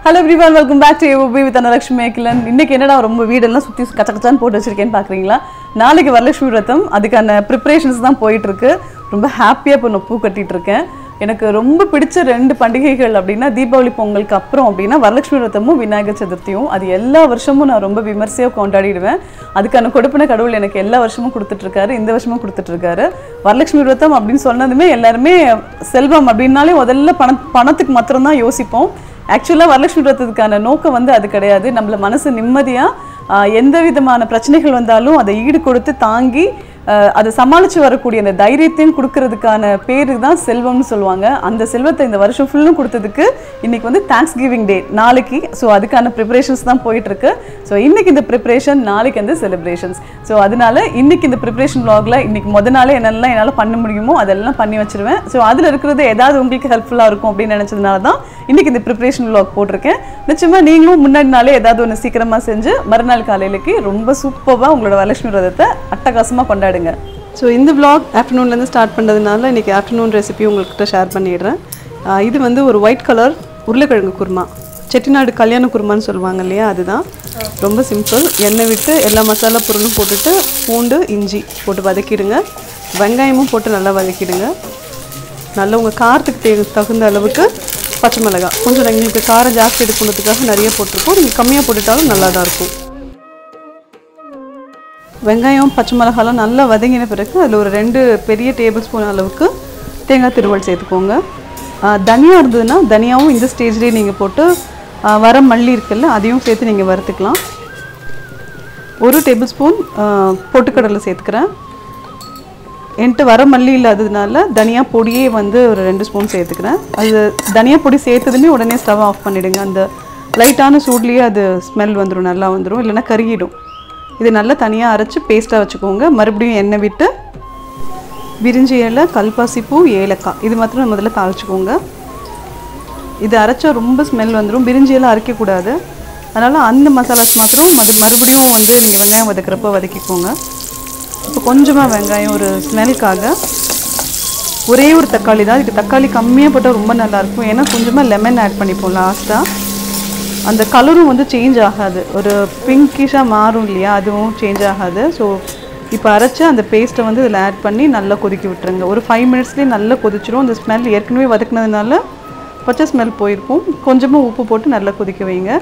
Hello everyone welcome back to AOP with Analakshmi மேக்கிலன் இன்னைக்கு என்னடா ரொம்ப வீடெல்லாம் சுற்றி கச்ச கச்சான்னு போட்டு வச்சிருக்கேன்னு பார்க்குறீங்களா நாளைக்கு வரலட்சுமி விரதம் அதுக்கான ப்ரிப்பரேஷன்ஸ் தான் போயிட்டு இருக்கு ரொம்ப ஹாப்பியாக இப்போ நான் பூ கட்டிட்டு இருக்கேன் எனக்கு ரொம்ப பிடிச்ச ரெண்டு பண்டிகைகள் அப்படின்னா தீபாவளி பொங்கலுக்கு அப்புறம் அப்படின்னா வரலட்சுமி விரதமும் விநாயகர் சதுர்த்தியும் அது எல்லா வருஷமும் நான் ரொம்ப விமர்சையாக கொண்டாடிடுவேன் அதுக்கான கொடுப்பின கடவுள் எனக்கு எல்லா வருஷமும் கொடுத்துட்ருக்காரு இந்த வருஷமும் கொடுத்துட்ருக்காரு வரலட்சுமி விரதம் அப்படின்னு சொன்னதுமே எல்லாருமே செல்வம் அப்படின்னாலே முதல்ல பண பணத்துக்கு மாத்திரம்தான் யோசிப்போம் ஆக்சுவலாக வரலட்சுமி விரதத்துக்கான நோக்கம் வந்து அது கிடையாது நம்மள மனசு நிம்மதியாக எந்த விதமான பிரச்சனைகள் வந்தாலும் அதை ஈடு கொடுத்து தாங்கி ஆஹ் அதை சமாளித்து வரக்கூடிய அந்த தைரியத்தையும் கொடுக்கறதுக்கான பேரு தான் செல்வம்னு சொல்லுவாங்க அந்த செல்வத்தை இந்த வருஷம் ஃபுல்லும் கொடுத்ததுக்கு இன்னைக்கு வந்து தேங்க்ஸ் கிவிங் டே நாளைக்கு ஸோ அதுக்கான ப்ரிப்பரேஷன்ஸ் தான் போயிட்டு இருக்கு ஸோ இன்னைக்கு இந்த ப்ரிப்பரேஷன் நாளைக்கு அந்த செலிப்ரேஷன்ஸ் ஸோ அதனால இன்னைக்கு இந்த ப்ரிப்பரேஷன் vlogல இன்னைக்கு முத நாளே என்னெல்லாம் என்னால் பண்ண முடியுமோ அதெல்லாம் பண்ணி வச்சிருவேன் ஸோ அதில் இருக்கிறது ஏதாவது உங்களுக்கு ஹெல்ப்ஃபுல்லாக இருக்கும் அப்படின்னு நினச்சதுனால தான் இன்னைக்கு இந்த ப்ரிப்பரேஷன் vlog போட்டிருக்கேன் நிச்சயமாக நீங்களும் முன்னாடி நாளே ஏதாவது ஒன்று சீக்கிரமாக செஞ்சு மறுநாள் காலையிலக்கு ரொம்ப சூப்பராக உங்களோட வரலட்சுமி விரதத்தை அட்டகாசமாக கொண்டாடுங்க ஸோ இந்த vlog ஆஃப்டர்நூன்லேருந்து ஸ்டார்ட் பண்ணுறதுனால இன்றைக்கி ஆஃப்டர்நூன் ரெசிபி உங்கள்கிட்ட ஷேர் பண்ணிடுறேன் ஆஹ் இது வந்து ஒரு ஒயிட் கலர் உருளைக்கிழங்கு குருமா செட்டிநாடு கல்யாண குருமான்னு சொல்லுவாங்க இல்லையா அதுதான் ரொம்ப சிம்பிள் எண்ணெய் விட்டு எல்லா மசாலா பொருளும் போட்டுட்டு பூண்டு இஞ்சி போட்டு வதக்கிடுங்க வெங்காயமும் போட்டு நல்லா வதக்கிடுங்க நல்லா உங்கள் காரத்துக்கு தே தகுந்த அளவுக்கு பச்சை மிளகாய் கொஞ்சம் எங்களுக்கு காரம் ஜாஸ்தி எடுக்கணுன்றதுக்காக நிறைய போட்டிருக்கோம் நீங்கள் கம்மியாக போட்டுட்டாலும் நல்லா தான் இருக்கும் வெங்காயம் பச்சை மிளகாலாம் நல்லா வதங்கின பிறகு அதில் ஒரு ரெண்டு பெரிய டேபிள் ஸ்பூன் அளவுக்கு தேங்காய் திருவல் சேர்த்துக்கோங்க ஆ, தனியா இருந்ததுன்னா தனியாவும் இந்த ஸ்டேஜ்லேயே நீங்கள் போட்டு ஆ, வர மல்லி இருக்குல்ல அதையும் சேர்த்து நீங்கள் வறுத்துக்கலாம் ஒரு டேபிள் ஸ்பூன் பொட்டுக்கடலை சேர்த்துக்கிறேன் என்கிட்ட வர மல்லி இல்லாததுனால தனியா பொடியே வந்து ஒரு ரெண்டு ஸ்பூன் சேர்த்துக்கிறேன் அது தனியா பொடி சேர்த்ததுமே உடனே ஸ்டவ் ஆஃப் பண்ணிவிடுங்க அந்த லைட்டான சூட்லேயே அது ஸ்மெல் வந்துடும் நல்லா வந்துடும் இல்லைன்னா கருகிடும் இது நல்லா தனியாக அரைச்சி பேஸ்ட்டாக வச்சுக்கோங்க மறுபடியும் எண்ணெய் விட்டு விரிஞ்சி இலை கல்பாசிப்பூ ஏலக்காய் இது மாத்திரம் முதல்ல தாளிச்சுக்கோங்க இது அரைச்சா ரொம்ப ஸ்மெல் வந்துடும் பிரிஞ்சி எல்லாம் அரைக்கக்கூடாது அதனால் அந்த மசாலாஸ் மாத்திரம் அது மறுபடியும் வந்து நீங்கள் வெங்காயம் வதக்கிறப்ப வதக்கிக்கோங்க இப்போ கொஞ்சமாக வெங்காயம் ஒரு ஸ்மெல்க்காக ஒரே ஒரு தக்காளி தான் இதுக்கு தக்காளி கம்மியாக போட்டால் ரொம்ப நல்லாயிருக்கும் ஏன்னா கொஞ்சமாக லெமன் ஆட் பண்ணிப்போம் லாஸ்ட்டாக அந்த கலரும் வந்து சேஞ்ச் ஆகாது ஒரு பிங்கிஷாக மாறும் இல்லையா அதுவும் சேஞ்ச் ஆகாது ஸோ இப்போ அரைச்ச அந்த பேஸ்ட்டை வந்து இதில் ஆட் பண்ணி நல்லா கொதிக்க விட்டுருங்க ஒரு ஃபைவ் மினிட்ஸ்லேயே நல்லா கொதிச்சிரும் அந்த ஸ்மெல் ஏற்கனவே வதக்குனதுனால பச்சை ஸ்மெல் போயிருக்கும் கொஞ்சமாக உப்பு போட்டு நல்லா கொதிக்க வைங்க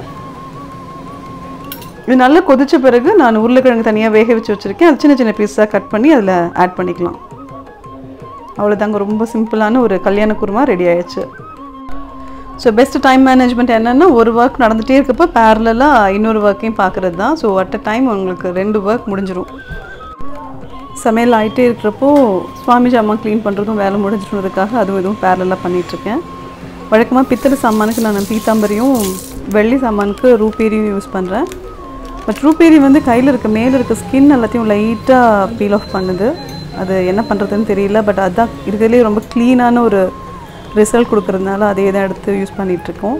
இது நல்லா கொதிச்ச பிறகு நான் உருளைக்கிழங்கு தனியாக வேக வச்சு வச்சுருக்கேன் அது சின்ன சின்ன பீஸாக கட் பண்ணி அதில் ஆட் பண்ணிக்கலாம் அவ்வளோதாங்க ரொம்ப சிம்பிளான ஒரு கல்யாண குருமா ரெடி ஆயிடுச்சு ஸோ பெஸ்ட் டைம் மேனேஜ்மெண்ட் என்னென்னா ஒரு ஒர்க் நடந்துகிட்டே இருக்கப்போ பேரலாக இன்னொரு ஒர்க்கையும் பார்க்குறது தான் ஸோ அட் அ டைம் உங்களுக்கு ரெண்டு ஒர்க் முடிஞ்சிரும் சமையல் ஆகிட்டே இருக்கிறப்போ சுவாமி ஜாமான் க்ளீன் பண்ணுறதும் வேலை முடிஞ்சிடுறதுக்காக அதுவும் இதுவும் பேரலாக பண்ணிகிட்ருக்கேன் வழக்கமாக பித்தளை சாமானுக்கு நான் பீத்தாம்பரியும் வெள்ளி சாமானுக்கு ரூபேரியும் யூஸ் பண்ணுறேன் பட் ரூபேரி வந்து கையில் இருக்க மேலே இருக்க ஸ்கின் எல்லாத்தையும் லைட்டாக பீல் ஆஃப் பண்ணுது அது என்ன பண்ணுறதுன்னு தெரியல பட் அதுதான் இருக்கிறதுலே ரொம்ப க்ளீனான ஒரு ரிசல்ட் கொடுக்கறதுனால அதே தான் எடுத்து யூஸ் பண்ணிகிட்ருக்கோம்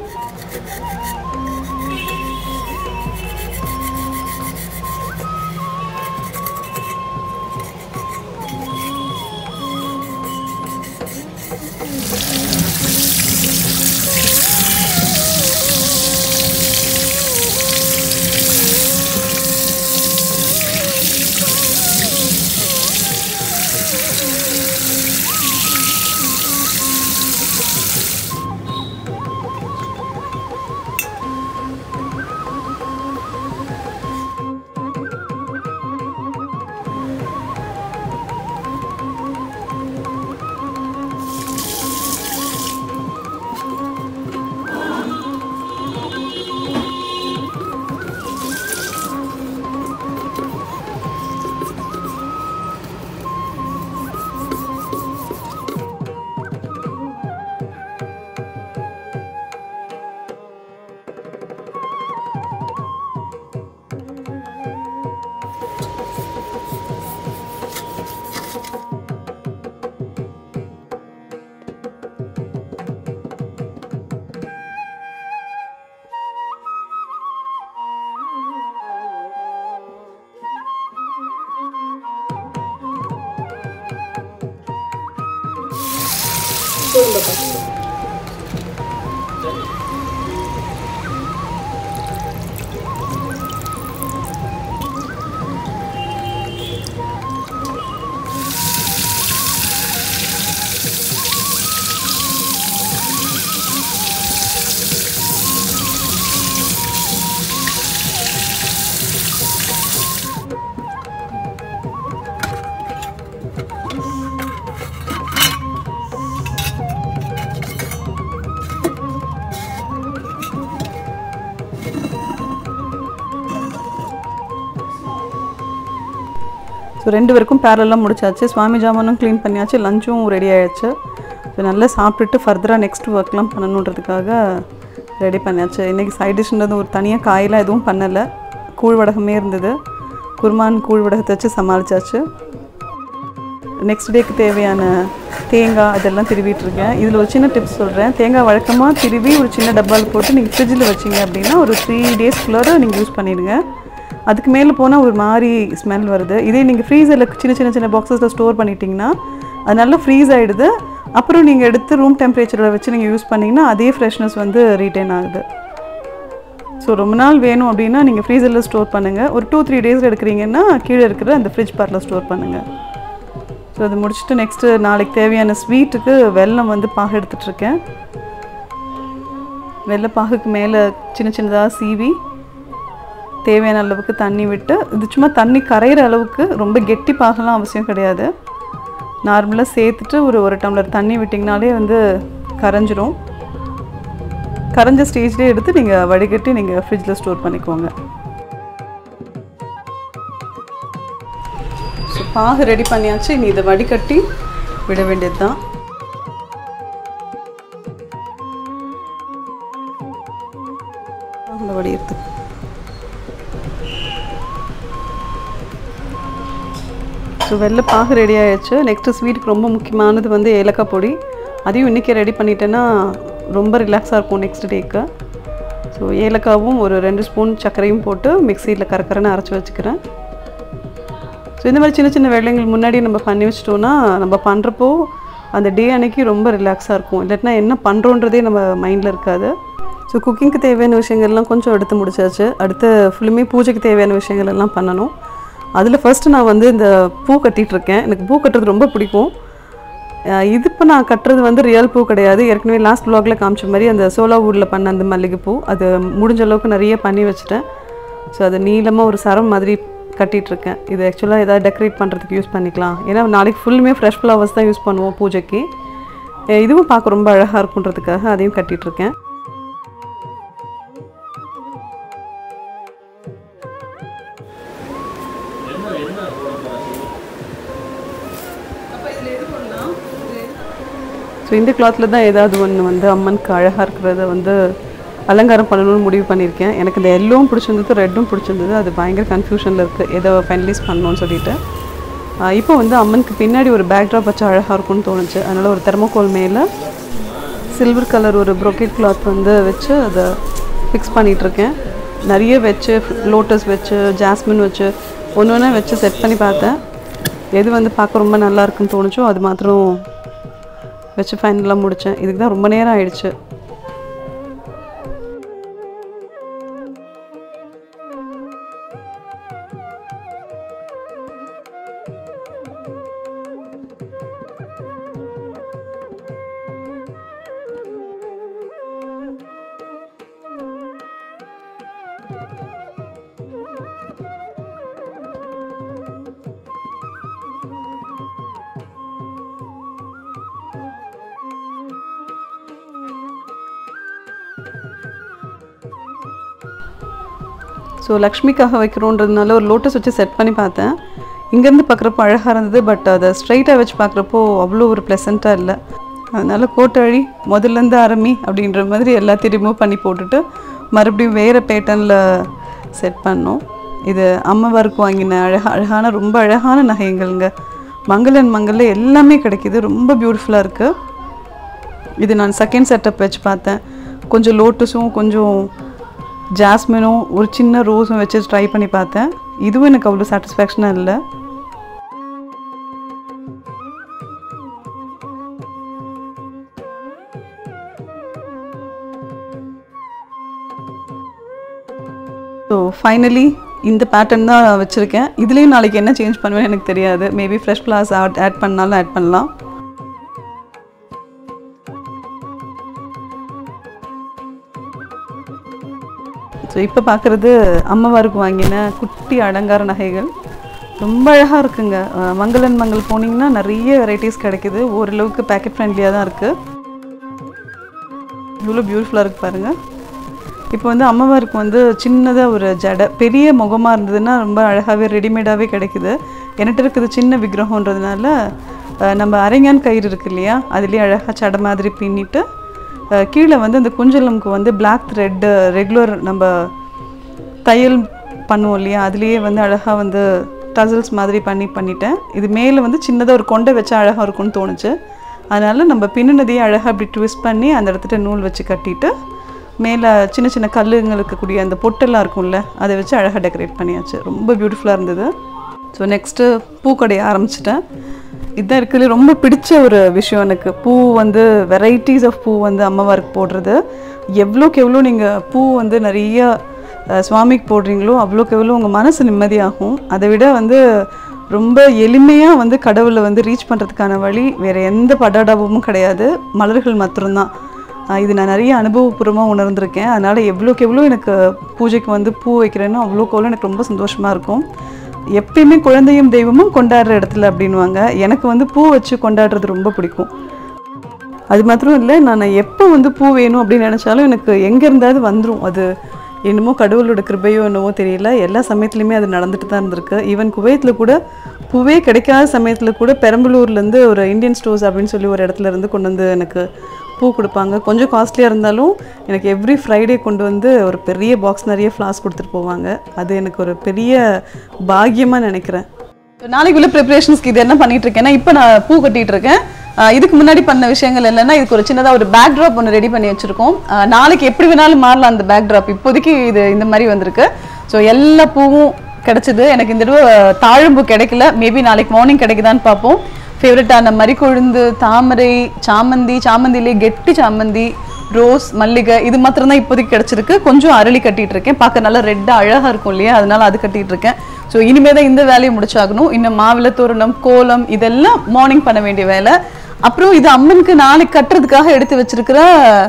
ரெண்டு பேருக்கும் பேரலாம் முடிச்சாச்சு சுவாமி ஜாமானும் க்ளீன் பண்ணியாச்சு லஞ்சும் ரெடி ஆயாச்சு ஸோ நல்லா சாப்பிட்டுட்டு ஃபர்தராக நெக்ஸ்ட் ஒர்க்லாம் பண்ணணுன்றதுக்காக ரெடி பண்ணியாச்சு இன்றைக்கி சைட் டிஷ்ன்றது ஒரு தனியாக காயெல்லாம் எதுவும் பண்ணலை கூழ் வடகமே இருந்தது குருமான் கூழ் வடகத்தை வச்சு சமாளிச்சாச்சு நெக்ஸ்ட் டேக்கு தேவையான தேங்காய் அதெல்லாம் திருவிட்டு இருக்கேன் இதில் ஒரு சின்ன டிப்ஸ் சொல்கிறேன் தேங்காய் வழக்கமாக திருவி ஒரு சின்ன டப்பாவில் போட்டு நீங்கள் ஃப்ரிட்ஜில் வச்சிங்க அப்படின்னா ஒரு த்ரீ டேஸ்க்குள்ளார நீங்கள் யூஸ் பண்ணிடுங்க அதுக்கு மேலே போனால் ஒரு மாதிரி ஸ்மெல் வருது இதே நீங்கள் ஃப்ரீசரில் சின்ன சின்ன சின்ன பாக்ஸஸில் ஸ்டோர் பண்ணிட்டீங்கன்னா அது நல்லா ஃப்ரீஸ் ஆகிடுது அப்புறம் நீங்கள் எடுத்து ரூம் டெம்பரேச்சரில் வச்சு நீங்கள் யூஸ் பண்ணிங்கன்னா அதே ஃப்ரெஷ்னஸ் வந்து ரீட்டைன் ஆகுது ஸோ ரொம்ப நாள் வேணும் அப்படின்னா நீங்கள் ஃப்ரீசரில் ஸ்டோர் பண்ணுங்கள் ஒரு டூ த்ரீ டேஸ் எடுக்கிறீங்கன்னா கீழே இருக்கிற அந்த ஃப்ரிட்ஜ் பார்ட்டில் ஸ்டோர் பண்ணுங்கள் ஸோ அது முடிச்சுட்டு நெக்ஸ்ட்டு நாளைக்கு தேவையான ஸ்வீட்டுக்கு வெல்லம் வந்து பாகு எடுத்துட்ருக்கேன் வெள்ளை பாகுக்கு மேலே சின்ன சின்னதாக சீவி தேவையான அளவுக்கு தண்ணி விட்டு இது சும்மா தண்ணி கரையிற அளவுக்கு ரொம்ப கெட்டி பாகலாம் அவசியம் கிடையாது நார்மலாக சேர்த்துட்டு ஒரு ஒரு டம்ளர் தண்ணி விட்டிங்கனாலே வந்து கரைஞ்சிரும் கரைஞ்ச ஸ்டேஜ்லேயே எடுத்து நீங்கள் வடிகட்டி நீங்கள் ஃப்ரிட்ஜில் ஸ்டோர் பண்ணிக்கோங்க ஸோ பாகு ரெடி பண்ணியாச்சு நீ இதை வடிகட்டி விட வேண்டியது தான் வடிகிறது ஸோ வெள்ளை பாகு ரெடி ஆயிடுச்சு நெக்ஸ்ட்டு ஸ்வீட்டுக்கு ரொம்ப முக்கியமானது வந்து ஏலக்காய் பொடி அதையும் இன்றைக்கி ரெடி பண்ணிட்டேன்னா ரொம்ப ரிலாக்ஸாக இருக்கும் நெக்ஸ்ட் டேக்கு ஸோ ஏலக்காவும் ஒரு ரெண்டு ஸ்பூன் சர்க்கரையும் போட்டு மிக்சியில் கரக்கரன்னு அரைச்சி வச்சுக்கிறேன் ஸோ இந்த மாதிரி சின்ன சின்ன வேலைகள் முன்னாடி நம்ம பண்ணி வச்சிட்டோன்னா நம்ம பண்ணுறப்போ அந்த டே அன்னைக்கு ரொம்ப ரிலாக்ஸாக இருக்கும் இல்லாட்டினா என்ன பண்ணுறோன்றதே நம்ம மைண்டில் இருக்காது ஸோ குக்கிங்க்கு தேவையான விஷயங்கள்லாம் கொஞ்சம் எடுத்து முடிச்சாச்சு அடுத்து ஃபுல்லுமே பூஜைக்கு தேவையான விஷயங்கள் எல்லாம் பண்ணணும் அதில் ஃபர்ஸ்ட்டு நான் வந்து இந்த பூ கட்டிகிட்ருக்கேன் எனக்கு பூ கட்டுறது ரொம்ப பிடிக்கும் அஹ் இது இப்போ நான் கட்டுறது வந்து ரியல் பூ கிடையாது ஏற்கனவே லாஸ்ட் vlogல காமிச்ச மாதிரி அந்த சோலா வூடில் பண்ண அந்த மல்லிகைப்பூ அது முடிஞ்ச அளவுக்கு நிறைய பண்ணி வச்சுட்டேன் ஸோ அது நீளமாக ஒரு சரம் மாதிரி கட்டிட்டு இருக்கேன் இது ஆக்சுவலாக ஏதாவது டெக்கரேட் பண்ணுறதுக்கு யூஸ் பண்ணிக்கலாம் ஏன்னா நாளைக்கு ஃபுல்லுமே ஃப்ரெஷ் ஃப்ளவர்ஸ் தான் யூஸ் பண்ணுவோம் பூஜைக்கு அஹ் இதுவும் பார்க்க ரொம்ப அழகாக இருக்குன்றதுக்காக அதையும் கட்டிட்டு இருக்கேன் ஸோ இந்த கிளாத்தில் தான் ஏதாவது ஒன்று வந்து அம்மனுக்கு அழகாக இருக்கிறத வந்து அலங்காரம் பண்ணணும்னு முடிவு பண்ணியிருக்கேன் எனக்கு இந்த எல்லோவும் பிடிச்சிருந்தது ரெட்டும் பிடிச்சிருந்தது அது பயங்கர கன்ஃபியூஷனில் இருக்குது எதை ஃபைனலைஸ் பண்ணணும்னு சொல்லிட்டு ஆஹ் இப்போ வந்து அம்மனுக்கு பின்னாடி ஒரு பேக்ட்ராப் வச்சு அழகாக இருக்கும்னு தோணுச்சு அதனால் ஒரு தெர்மோகோல் மேலே சில்வர் கலர் ஒரு ப்ரொக்கெட் கிளாத் வந்து வச்சு அதை ஃபிக்ஸ் பண்ணிகிட்ருக்கேன் நிறைய வச்சு லோட்டஸ் வச்சு ஜாஸ்மின் வச்சு ஒன்று ஒன்றா வச்சு செட் பண்ணி பார்த்தேன் எது வந்து பார்க்க ரொம்ப நல்லா இருக்குன்னு தோணுச்சோ அது மாத்திரம் வச்சு ஃபைனலாக முடித்தேன் இதுக்கு தான் ரொம்ப நேரம் ஆயிடுச்சு ஸோ லக்ஷ்மிக்காக வைக்கிறோன்றதுனால ஒரு லோட்டஸ் வச்சு செட் பண்ணி பார்த்தேன் இங்கேருந்து பார்க்குறப்போ அழகாக இருந்தது பட் அதை ஸ்ட்ரைட்டாக வச்சு பார்க்குறப்போ அவ்வளோ ஒரு ப்ளசண்ட்டாக இல்லை அதனால் கோட்டழி முதல்லேருந்து ஆரம்பி அப்படின்ற மாதிரி எல்லாத்தையும் ரிமூவ் பண்ணி போட்டுட்டு மறுபடியும் வேறு பேட்டர்னில் செட் பண்ணோம் இது அம்மாவாருக்கு வாங்கின அழகா அழகான ரொம்ப அழகான நகைங்கள்ங்க மங்களன் மங்கல்ல எல்லாமே கிடைக்கிது ரொம்ப பியூட்டிஃபுல்லாக இருக்குது இது நான் செகண்ட் செட்டப் வச்சு பார்த்தேன் கொஞ்சம் லோட்டஸும் கொஞ்சம் ஜாஸ்மினும் ஒரு சின்ன ரோஸும் வச்சு ட்ரை பண்ணி பார்த்தேன் இதுவும் எனக்கு அவ்வளோ சாட்டிஸ்ஃபேக்ஷனாக இல்லை ஸோ ஃபைனலி இந்த பேட்டர்ன் தான் வச்சுருக்கேன் இதுலேயும் நாளைக்கு என்ன சேஞ்ச் பண்ணுவேன்னு எனக்கு தெரியாது maybe fresh flowers add add பண்ணாலும் ஆட் பண்ணலாம் ஸோ இப்போ பார்க்குறது அம்மவாருக்கு வாங்கின குட்டி அலங்கார நகைகள் ரொம்ப அழகாக இருக்குங்க அஹ் மங்களன் மங்கள் போனீங்கன்னா நிறைய வெரைட்டிஸ் கிடைக்குது ஓரளவுக்கு பேக்கெட் ஃப்ரெண்ட்லியாக தான் இருக்குது இவ்வளோ பியூட்டிஃபுல்லாக இருக்குது பாருங்கள் இப்போ வந்து அம்மவாருக்கு வந்து சின்னதாக ஒரு ஜடை பெரிய முகமாக இருந்ததுன்னா ரொம்ப அழகாகவே ரெடிமேடாகவே கிடைக்குது என்கிட்ட இருக்குது சின்ன விக்கிரகன்றதுனால அஹ், நம்ம அரைஞான் கயிறு இருக்கு இல்லையா அதுலேயே அழகாக சடை மாதிரி பின்னிட்டு அஹ், கீழே வந்து அந்த குஞ்சலம்க்கு வந்து பிளாக் த்ரெட்டு ரெகுலர் நம்ம தையல் பண்ணுவோம் இல்லையா அதுலேயே வந்து அழகாக வந்து டசல்ஸ் மாதிரி பண்ணி பண்ணிட்டேன் இது மேலே வந்து சின்னதாக ஒரு கொண்டை வச்சா அழகாக இருக்கும்னு தோணுச்சு அதனால் நம்ம பின்னுனதையே அழகாக அப்படி ட்விஸ்ட் பண்ணி அந்த இடத்துல நூல் வச்சு கட்டிட்டு மேலே சின்ன சின்ன கல்லுங்க இருக்கக்கூடிய அந்த பொட்டெல்லாம் இருக்கும்ல அதை வச்சு அழகாக டெக்கரேட் பண்ணியாச்சு ரொம்ப பியூட்டிஃபுல்லாக இருந்தது ஸோ நெக்ஸ்ட்டு பூக்கடைய ஆரம்பிச்சிட்டேன் இதுதான் இருக்கிறதுல ரொம்ப பிடிச்ச ஒரு விஷயம் எனக்கு பூ வந்து வெரைட்டிஸ் ஆஃப் பூ வந்து அம்மாவாருக்கு போடுறது எவ்வளோக்கு எவ்வளோ நீங்கள் பூ வந்து நிறைய அஹ், சுவாமிக்கு போடுறீங்களோ அவ்வளோக்கு எவ்வளோ உங்கள் மனசு நிம்மதியாகும் அதை விட வந்து ரொம்ப எளிமையாக வந்து கடவுளை வந்து ரீச் பண்ணுறதுக்கான வழி வேறு எந்த படாடபமும் கிடையாது மலர்கள் மாத்திரம்தான் ஆஹ் இது நான் நிறைய அனுபவபூர்வமாக உணர்ந்திருக்கேன் அதனால் எவ்வளோக்கு எவ்வளோ எனக்கு பூஜைக்கு வந்து பூ வைக்கிறேனோ அவ்வளோக்கு அவ்வளோ எனக்கு ரொம்ப சந்தோஷமாக இருக்கும் எப்பயுமே குழந்தையும் தெய்வமும் கொண்டாடுற இடத்துல அப்படின்வாங்க எனக்கு வந்து பூ வச்சு கொண்டாடுறது ரொம்ப பிடிக்கும் அது மாத்திரம் இல்லை நான் எப்போ வந்து பூ வேணும் அப்படின்னு நினச்சாலும் எனக்கு எங்கே இருந்தாவது வந்துடும் அது என்னமோ கடவுளோட கிருபையோ என்னவோ தெரியல எல்லா சமயத்துலையுமே அது நடந்துட்டு தான் இருந்திருக்கு ஈவன் குவைத்தில் கூட பூவே கிடைக்காத சமயத்தில் கூட பெரம்பலூர்லேருந்து ஒரு இந்தியன் ஸ்டோர்ஸ் அப்படின்னு சொல்லி ஒரு இடத்துல இருந்து கொண்டு வந்து எனக்கு பூ கொடுப்பாங்க கொஞ்சம் காஸ்ட்லியாக இருந்தாலும் எனக்கு எவ்ரி ஃப்ரைடே கொண்டு வந்து ஒரு பெரிய பாக்ஸ் நிறைய ஃப்ளாஸ் கொடுத்துட்டு போவாங்க அது எனக்கு ஒரு பெரிய பாக்கியமாக நினைக்கிறேன் நாளைக்கு உள்ள ப்ரிப்பரேஷன்ஸ்க்கு இது என்ன பண்ணிட்டு இருக்கேன்னா இப்போ நான் பூ கட்டிட்டு இருக்கேன் ஆஹ் இதுக்கு முன்னாடி பண்ண விஷயங்கள் என்னன்னா இதுக்கு ஒரு சின்னதாக ஒரு பேக் ட்ராப் ஒன்று ரெடி பண்ணி வச்சிருக்கோம் ஆஹ் நாளைக்கு எப்படி வேணாலும் மாறலாம் அந்த பேக் ட்ராப் இப்போதைக்கு இது இந்த மாதிரி வந்திருக்கு ஸோ எல்லா பூவும் கிடைச்சது எனக்கு இந்த தடவை தாழம்பூ கிடைக்கல மேபி நாளைக்கு மார்னிங் கிடைக்குதான்னு பார்ப்போம் ஃபேவரட்டான மறிக்கொழுந்து தாமரை சாமந்தி சாமந்திலே கெட்டி சாமந்தி ரோஸ் மல்லிகை இது மாத்திரம் தான் இப்போதைக்கு கிடைச்சிருக்கு கொஞ்சம் அரளி கட்டிட்டு இருக்கேன் பார்க்க நல்லா ரெட்டாக அழகாக இருக்கும் இல்லையா அதனால அது கட்டிட்டு இருக்கேன் ஸோ இனிமே தான் இந்த வேலையை முடிச்சாகணும் இன்னும் மாவிளை தோரணம் கோலம் இதெல்லாம் மார்னிங் பண்ண வேண்டிய வேலை அப்புறம் இது அம்மனுக்கு நாளைக்கு கட்டுறதுக்காக எடுத்து வச்சிருக்கிற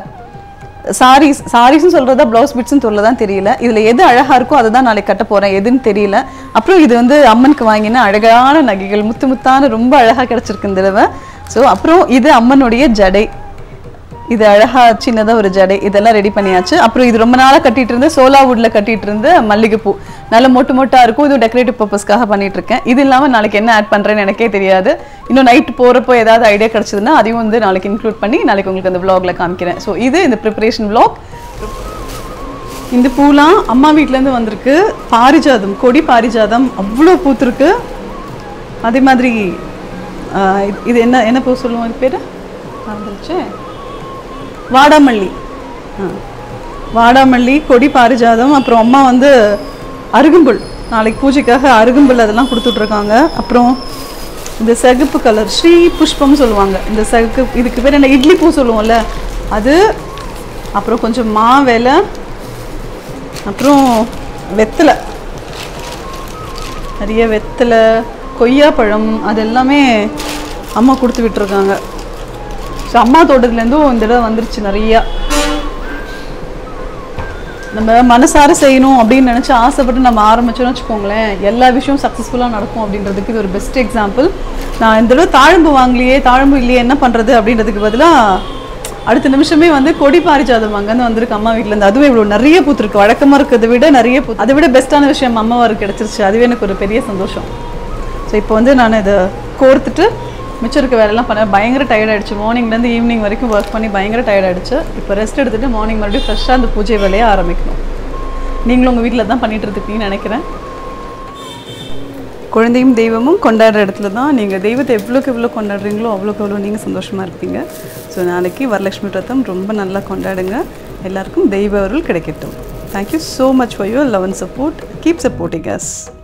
சாரீஸ் சாரீஸ்னு சொல்றதா ப்ளவுஸ் பிட்ஸ்னு சொல்லதான் தெரியல இதுல எது அழகா இருக்கோ அதை தான் நாளைக்கு கட்ட போறேன் எதுன்னு தெரியல அப்புறம் இது வந்து அம்மனுக்கு வாங்கின அழகான நகைகள் முத்து முத்தான ரொம்ப அழகா கிடைச்சிருக்கு இந்த தடவை ஸோ அப்புறம் இது அம்மனுடைய ஜடை இது அழகா சின்னதா ஒரு ஜடை இதெல்லாம் ரெடி பண்ணியாச்சு அப்புறம் இது ரொம்ப நாளா கட்டிட்டு இருந்த சோலா வுட்ல கட்டிட்டு இருந்த மல்லிகைப்பூ நல்ல மொட்டு மொட்டா இருக்கும் இது டெக்கரேட்டிவ் பர்பஸ்க்காக பண்ணிட்டு இருக்கேன் இது இல்லாம நாளைக்கு என்ன ஆட் பண்றேன்னு எனக்கே தெரியாது இன்னும் நைட் போறப்போ ஏதாவது ஐடியா கிடைச்சதுன்னா அதையும் வந்து நாளைக்கு இன்க்ளூட் பண்ணி நாளைக்கு உங்களுக்கு அந்த vlogல காமிக்கிறேன் ஸோ இது இந்த ப்ரிப்பரேஷன் vlog இந்த பூலாம் அம்மா வீட்டிலேருந்து வந்திருக்கு பாரிஜாதம் கொடி பாரிஜாதம் அவ்வளோ பூத்திருக்கு அதே மாதிரி ஆஹ், இது- இது என்ன என்ன பூ சொல்லுவோம் இது பேர் மறந்துருச்சு வாடாமல்லி ஆ. வாடாமல்லி கொடி பாரிஜாதம் அப்புறம் அம்மா வந்து அருகம்புல் நாளைக்கு பூஜைக்காக அருகம்புல் அதெல்லாம் கொடுத்துட்ருக்காங்க அப்புறம் இந்த சிகப்பு கலர் ஸ்ரீ புஷ்பம்னு சொல்லுவாங்க இந்த சகு இதுக்கு பேர் என்ன இட்லி பூ சொல்லுவோம்ல அது அப்புறம் கொஞ்சம் மாவேலை அப்புறம் வெத்தலை நிறைய வெத்தலை கொய்யாப்பழம் அது எல்லாமே அம்மா கொடுத்து விட்டுருக்காங்க ஸோ அம்மா தோட்டத்துலேருந்தும் இந்த தடவை வந்துருச்சு நிறையா நம்ம மனசார செய்யணும் அப்படின்னு நினச்சி ஆசைப்பட்டு நம்ம ஆரம்பிச்சோம்னு வச்சுக்கோங்களேன் எல்லா விஷயம் சக்ஸஸ்ஃபுல்லாக நடக்கும் அப்படின்றதுக்கு இது ஒரு பெஸ்ட் எக்ஸாம்பிள் நான் இந்த தடவை தாழம்பு வாங்கலையே தாழம்பு இல்லையே என்ன பண்ணுறது அப்படின்றதுக்கு பதிலாக அடுத்த நிமிஷமே வந்து கொடி பாரிஜாதம் அங்கேருந்து வந்திருக்கு அம்மா வீட்டிலேருந்து அதுவே இவ்வளோ நிறைய பூத்திருக்கு வழக்கமாக இருக்கிறத விட நிறைய பூ அதை விட பெஸ்ட்டான விஷயம் அம்மாவாருக்கு கிடச்சிருச்சு அதுவே எனக்கு ஒரு பெரிய சந்தோஷம் ஸோ இப்போ வந்து நான் இதை கோர்த்துட்டு மிச்சம் இருக்க வேலையெல்லாம் பண்ண பயங்கர tired ஆயிடுச்சு மார்னிங்லேருந்து ஈவினிங் வரைக்கும் ஒர்க் பண்ணி பயங்கர tired ஆயிடுச்சு இப்போ ரெஸ்ட் எடுத்துட்டு மார்னிங் மறுபடியும் ஃப்ரெஷ்ஷாக அந்த பூஜை வேலையை ஆரம்பிக்கணும் நீங்களும் உங்கள் வீட்டில் தான் பண்ணிட்டு இருக்கீங்கன்னு நினைக்கிறேன் குழந்தையும் தெய்வமும் கொண்டாடுற இடத்துல தான் நீங்கள் தெய்வத்தை எவ்வளோக்கு எவ்வளோ கொண்டாடுறீங்களோ அவ்வளோக்கு எவ்வளோ நீங்கள் சந்தோஷமாக இருப்பீங்க ஸோ நாளைக்கு வரலட்சுமி விரதம் ரொம்ப நல்லா கொண்டாடுங்க எல்லாருக்கும் தெய்வ அருள் கிடைக்கட்டும் thank you so much for your love and support keep supporting as